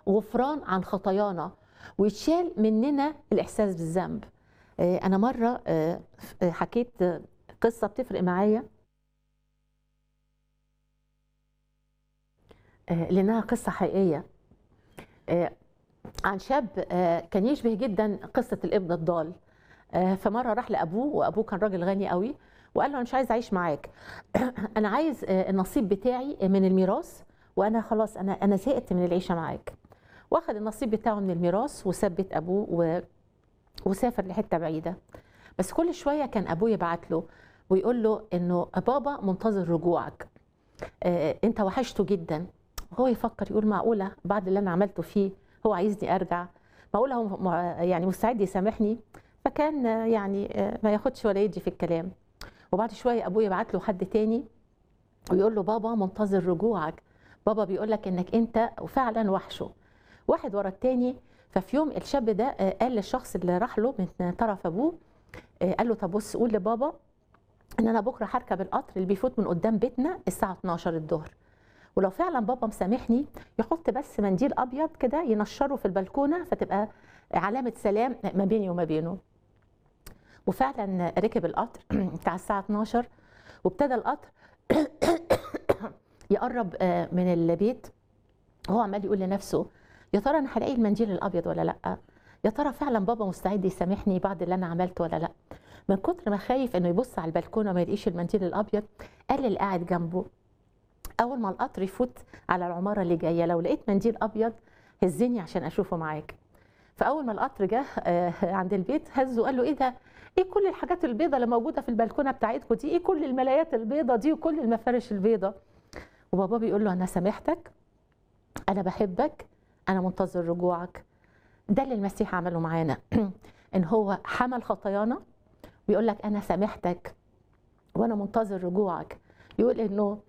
غفران عن خطايانا ويتشال مننا الاحساس بالذنب آه، انا مره آه، آه، حكيت آه، قصه بتفرق معايا آه، لانها قصه حقيقيه آه، عن شاب آه، كان يشبه جدا قصه الابن الضال آه، فمره راح لابوه وابوه كان راجل غني قوي وقال له انا مش عايز اعيش معاك انا عايز آه، النصيب بتاعي من الميراث وانا خلاص انا انا زهقت من العيشه معاك واخد النصيب بتاعه من الميراث وثبت ابوه و... وسافر لحته بعيده بس كل شويه كان ابوه يبعت له ويقول له انه بابا منتظر رجوعك آه، انت وحشته جدا هو يفكر يقول معقوله بعد اللي انا عملته فيه هو عايزني ارجع معقوله هو م- يعني مستعد يسامحني فكان آه، يعني آه، ما ياخدش ولا يدي في الكلام وبعد شويه ابوه يبعت له حد تاني ويقول له بابا منتظر رجوعك بابا بيقول لك انك انت فعلا وحشه واحد ورا التاني ففي يوم الشاب ده آه، قال للشخص اللي راح له من طرف ابوه آه، قال له طب بص قول لبابا ان انا بكره هركب القطر اللي بيفوت من قدام بيتنا الساعه 12 الظهر ولو فعلا بابا مسامحني يحط بس منديل ابيض كده ينشره في البلكونه فتبقى علامه سلام ما بيني وما بينه وفعلا ركب القطر بتاع الساعه 12 وابتدى القطر يقرب آه، من البيت هو عمال يقول لنفسه يا ترى انا هلاقي المنديل الابيض ولا لا يا ترى فعلا بابا مستعد يسامحني بعد اللي انا عملته ولا لا من كتر ما خايف انه يبص على البلكونه وما يلاقيش المنديل الابيض قال للي قاعد جنبه اول ما القطر يفوت على العماره اللي جايه لو لقيت منديل ابيض هزني عشان اشوفه معاك فاول ما القطر جه آه، عند البيت هزه قال له ايه ده ايه كل الحاجات البيضة اللي موجوده في البلكونه بتاعتكم دي ايه كل الملايات البيضة دي وكل المفارش البيضة وبابا بيقول له انا سامحتك انا بحبك انا منتظر رجوعك ده اللي المسيح عمله معانا ان هو حمل خطايانا ويقول لك انا سامحتك وانا منتظر رجوعك يقول انه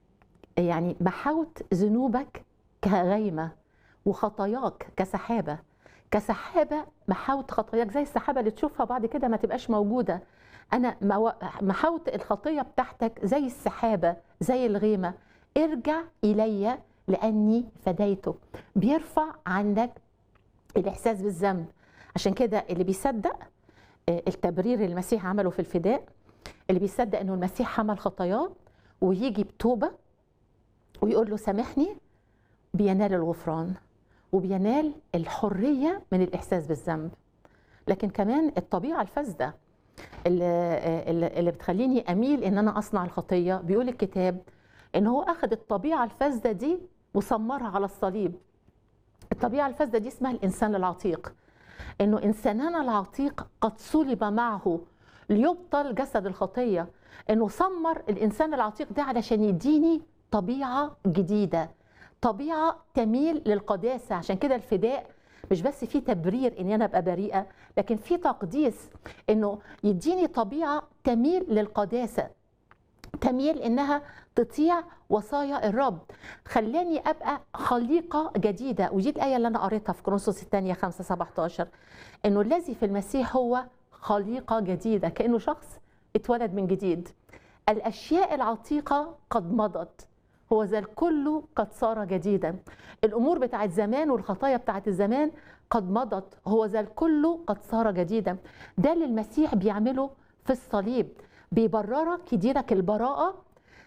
يعني محوت ذنوبك كغيمه وخطاياك كسحابه كسحابه محوت خطاياك زي السحابه اللي تشوفها بعد كده ما تبقاش موجوده انا مو- محوت الخطيه بتاعتك زي السحابه زي الغيمه ارجع الي لاني فديتك بيرفع عنك الاحساس بالذنب عشان كده اللي بيصدق آه، التبرير اللي المسيح عمله في الفداء اللي بيصدق انه المسيح حمل خطاياه ويجي بتوبه ويقول له سامحني بينال الغفران وبينال الحريه من الاحساس بالذنب لكن كمان الطبيعه الفاسده اللي, اللي اللي بتخليني اميل ان انا اصنع الخطيه بيقول الكتاب ان هو اخذ الطبيعه الفاسده دي وسمرها على الصليب الطبيعه الفاسده دي اسمها الانسان العتيق انه انساننا العتيق قد صلب معه ليبطل جسد الخطيه انه سمر الانسان العتيق ده علشان يديني طبيعه جديده طبيعه تميل للقداسه عشان كده الفداء مش بس في تبرير ان انا ابقى بريئه لكن في تقديس انه يديني طبيعه تميل للقداسه تميل انها تطيع وصايا الرب خلاني ابقى خليقه جديده ودي الايه اللي انا قريتها في كورنثوس الثانيه 5 17 انه الذي في المسيح هو خليقه جديده كانه شخص اتولد من جديد الاشياء العتيقه قد مضت هو ذا الكل قد صار جديدا الامور بتاعت زمان والخطايا بتاعت الزمان قد مضت هو ذا الكل قد صار جديدا ده اللي المسيح بيعمله في الصليب بيبررك يديلك البراءه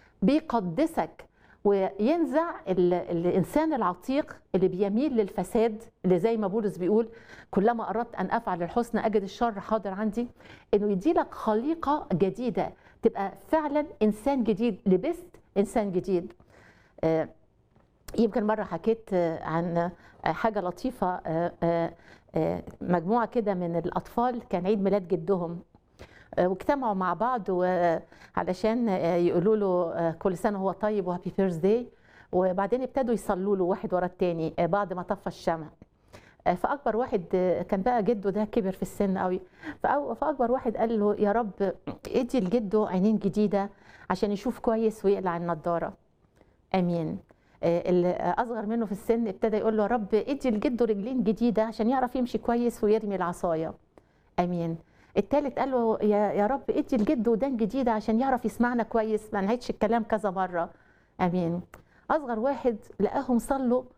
بيقدسك وينزع ال- الانسان العتيق اللي بيميل للفساد اللي زي ما بولس بيقول كلما اردت ان افعل الحسنى اجد الشر حاضر عندي انه يديلك خليقه جديده تبقى فعلا انسان جديد لبست انسان جديد آه، يمكن مره حكيت آه، عن آه، حاجه لطيفه آه، آه، آه، مجموعه كده من الاطفال كان عيد ميلاد جدهم آه، واجتمعوا مع بعض و- علشان آه، يقولوا له آه، كل سنه هو طيب وهابي بيرث داي وبعدين ابتدوا يصلوا له واحد ورا التاني آه، بعد ما طفى الشمع آه، فاكبر واحد آه، كان بقى جده ده كبر في السن قوي فأو- فاكبر واحد قال له يا رب ادي لجده عينين جديده عشان يشوف كويس ويقلع النضاره امين آه، اللي اصغر منه في السن ابتدى يقول له يا رب ادي لجده رجلين جديده عشان يعرف يمشي كويس ويرمي العصايه امين التالت قال له يا يا رب ادي لجده ودان جديده عشان يعرف يسمعنا كويس ما نعيدش الكلام كذا مره امين اصغر واحد لقاهم صلوا